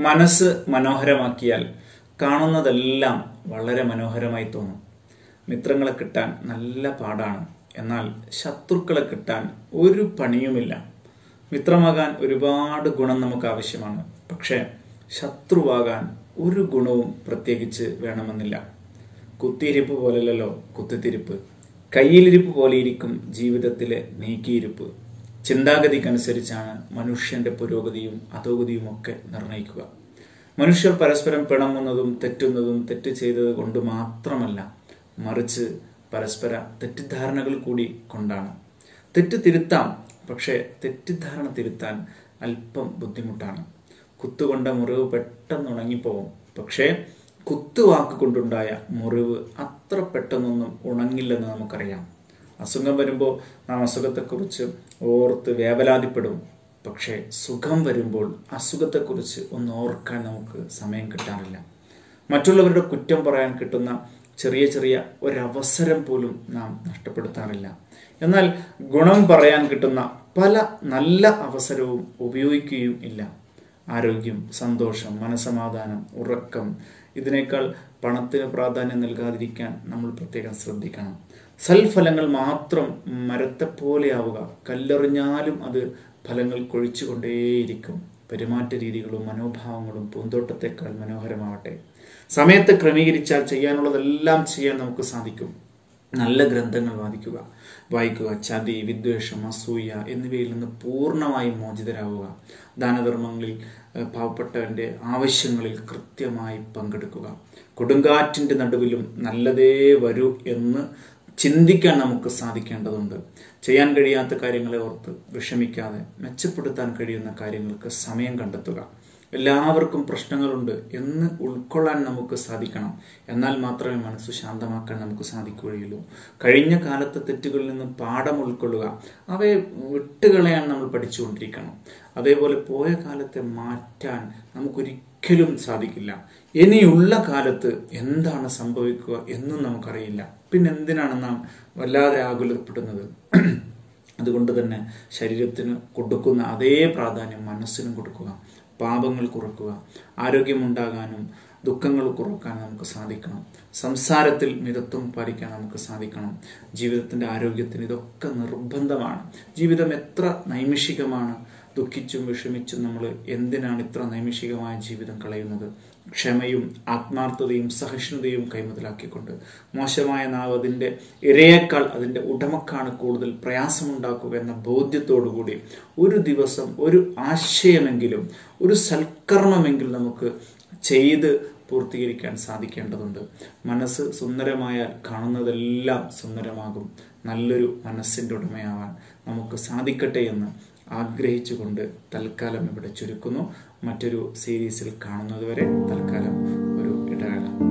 മനസ്സ് മനോഹരമാക്കിയാൽ കാണുന്നതെല്ലാം വളരെ മനോഹരമായി തോന്നും മിത്രങ്ങളെ കിട്ടാൻ നല്ല പാടാണ് എന്നാൽ ശത്രുക്കളെ കിട്ടാൻ ഒരു പണിയുമില്ല മിത്രമാകാൻ ഒരുപാട് ഗുണം നമുക്ക് ആവശ്യമാണ് പക്ഷേ ശത്രുവാകാൻ ഒരു ഗുണവും പ്രത്യേകിച്ച് വേണമെന്നില്ല കുത്തിയിരിപ്പ് പോലല്ലല്ലോ കുത്തിത്തിരിപ്പ് കയ്യിലിരിപ്പ് പോലെയിരിക്കും ജീവിതത്തിലെ നീക്കിയിരിപ്പ് ചിന്താഗതിക്കനുസരിച്ചാണ് മനുഷ്യന്റെ പുരോഗതിയും അധോഗതിയും ഒക്കെ നിർണയിക്കുക മനുഷ്യർ പരസ്പരം പിണങ്ങുന്നതും തെറ്റുന്നതും തെറ്റ് ചെയ്തത് കൊണ്ട് മാത്രമല്ല മറിച്ച് പരസ്പര തെറ്റിദ്ധാരണകൾ കൂടി കൊണ്ടാണ് തെറ്റ് തിരുത്താം പക്ഷേ തെറ്റിദ്ധാരണ തിരുത്താൻ അല്പം ബുദ്ധിമുട്ടാണ് കുത്തുകൊണ്ട മുറിവ് പെട്ടെന്ന് ഉണങ്ങിപ്പോവും പക്ഷേ കുത്തുവാക്ക് കൊണ്ടുണ്ടായ മുറിവ് അത്ര പെട്ടെന്നൊന്നും ഉണങ്ങില്ലെന്ന് നമുക്കറിയാം അസുഖം വരുമ്പോൾ നാം അസുഖത്തെക്കുറിച്ച് ഓർത്ത് വേവലാതിപ്പെടും പക്ഷേ സുഖം വരുമ്പോൾ അസുഖത്തെക്കുറിച്ച് ഒന്ന് ഓർക്കാൻ നമുക്ക് സമയം കിട്ടാറില്ല മറ്റുള്ളവരുടെ കുറ്റം പറയാൻ കിട്ടുന്ന ചെറിയ ചെറിയ ഒരവസരം പോലും നാം നഷ്ടപ്പെടുത്താറില്ല എന്നാൽ ഗുണം പറയാൻ കിട്ടുന്ന പല നല്ല അവസരവും ഉപയോഗിക്കുകയും ഇല്ല ആരോഗ്യം സന്തോഷം മനസമാധാനം ഉറക്കം ഇതിനേക്കാൾ പണത്തിന് പ്രാധാന്യം നൽകാതിരിക്കാൻ നമ്മൾ പ്രത്യേകം ശ്രദ്ധിക്കണം സൽഫലങ്ങൾ മാത്രം മരത്തെപ്പോലെയാവുക കല്ലെറിഞ്ഞാലും അത് ഫലങ്ങൾ കൊഴിച്ചുകൊണ്ടേയിരിക്കും പെരുമാറ്റ രീതികളും മനോഭാവങ്ങളും പൂന്തോട്ടത്തെക്കാൾ മനോഹരമാവട്ടെ സമയത്ത് ക്രമീകരിച്ചാൽ ചെയ്യാനുള്ളതെല്ലാം ചെയ്യാൻ നമുക്ക് സാധിക്കും നല്ല ഗ്രന്ഥങ്ങൾ വാദിക്കുക വായിക്കുക ചതി വിദ്വേഷം അസൂയ എന്നിവയിൽ നിന്ന് പൂർണ്ണമായും മോചിതരാവുക ദാനധർമ്മങ്ങളിൽ ഏഹ്, പാവപ്പെട്ടവന്റെ ആവശ്യങ്ങളിൽ കൃത്യമായി പങ്കെടുക്കുക കൊടുങ്കാറ്റിന്റെ നടുവിലും നല്ലതേ വരൂ എന്ന് ചിന്തിക്കാൻ നമുക്ക് സാധിക്കേണ്ടതുണ്ട് ചെയ്യാൻ കഴിയാത്ത കാര്യങ്ങളെ ഓർത്ത് വിഷമിക്കാതെ മെച്ചപ്പെടുത്താൻ കഴിയുന്ന കാര്യങ്ങൾക്ക് സമയം കണ്ടെത്തുക എല്ലാവർക്കും പ്രശ്നങ്ങളുണ്ട് എന്ന് ഉൾക്കൊള്ളാൻ നമുക്ക് സാധിക്കണം എന്നാൽ മാത്രമേ മനസ്സ് ശാന്തമാക്കാൻ നമുക്ക് സാധിക്കുകയുള്ളൂ കഴിഞ്ഞ കാലത്തെ തെറ്റുകളിൽ നിന്ന് പാഠം ഉൾക്കൊള്ളുക അവയെ വിട്ടുകളയാൻ നമ്മൾ പഠിച്ചുകൊണ്ടിരിക്കണം അതേപോലെ പോയ കാലത്തെ മാറ്റാൻ നമുക്കൊരിക്കലും സാധിക്കില്ല ഇനിയുള്ള കാലത്ത് എന്താണ് സംഭവിക്കുക എന്നും നമുക്കറിയില്ല പിന്നെ എന്തിനാണ് നാം വല്ലാതെ ആകുലപ്പെടുന്നത് അതുകൊണ്ട് തന്നെ ശരീരത്തിന് കൊടുക്കുന്ന അതേ പ്രാധാന്യം മനസ്സിനും കൊടുക്കുക പാപങ്ങൾ കുറക്കുക ആരോഗ്യമുണ്ടാകാനും ദുഃഖങ്ങൾ കുറക്കാൻ നമുക്ക് സാധിക്കണം സംസാരത്തിൽ മിതത്വം പാലിക്കാൻ നമുക്ക് സാധിക്കണം ജീവിതത്തിന്റെ ആരോഗ്യത്തിന് ഇതൊക്കെ നിർബന്ധമാണ് ജീവിതം എത്ര നൈമിഷികമാണ് ദുഃഖിച്ചും വിഷമിച്ചും നമ്മൾ എന്തിനാണ് ഇത്ര നൈമിഷികമായ ജീവിതം കളയുന്നത് ക്ഷമയും ആത്മാർത്ഥതയും സഹിഷ്ണുതയും കൈമുതലാക്കിക്കൊണ്ട് മോശമായ നാവ് അതിൻ്റെ ഇരയേക്കാൾ അതിൻ്റെ ഉടമക്കാണ് കൂടുതൽ പ്രയാസമുണ്ടാക്കുക എന്ന ബോധ്യത്തോടുകൂടി ഒരു ദിവസം ഒരു ആശയമെങ്കിലും ഒരു സൽക്കർമ്മമെങ്കിലും നമുക്ക് ചെയ്ത് പൂർത്തീകരിക്കാൻ സാധിക്കേണ്ടതുണ്ട് മനസ്സ് സുന്ദരമായാൽ കാണുന്നതെല്ലാം സുന്ദരമാകും നല്ലൊരു മനസ്സിൻ്റെ ഉടമയാവാൻ നമുക്ക് സാധിക്കട്ടെ എന്ന് ആഗ്രഹിച്ചുകൊണ്ട് തൽക്കാലം ഇവിടെ ചുരുക്കുന്നു മറ്റൊരു സീരീസിൽ കാണുന്നതുവരെ തൽക്കാലം ഒരു ഇടവേള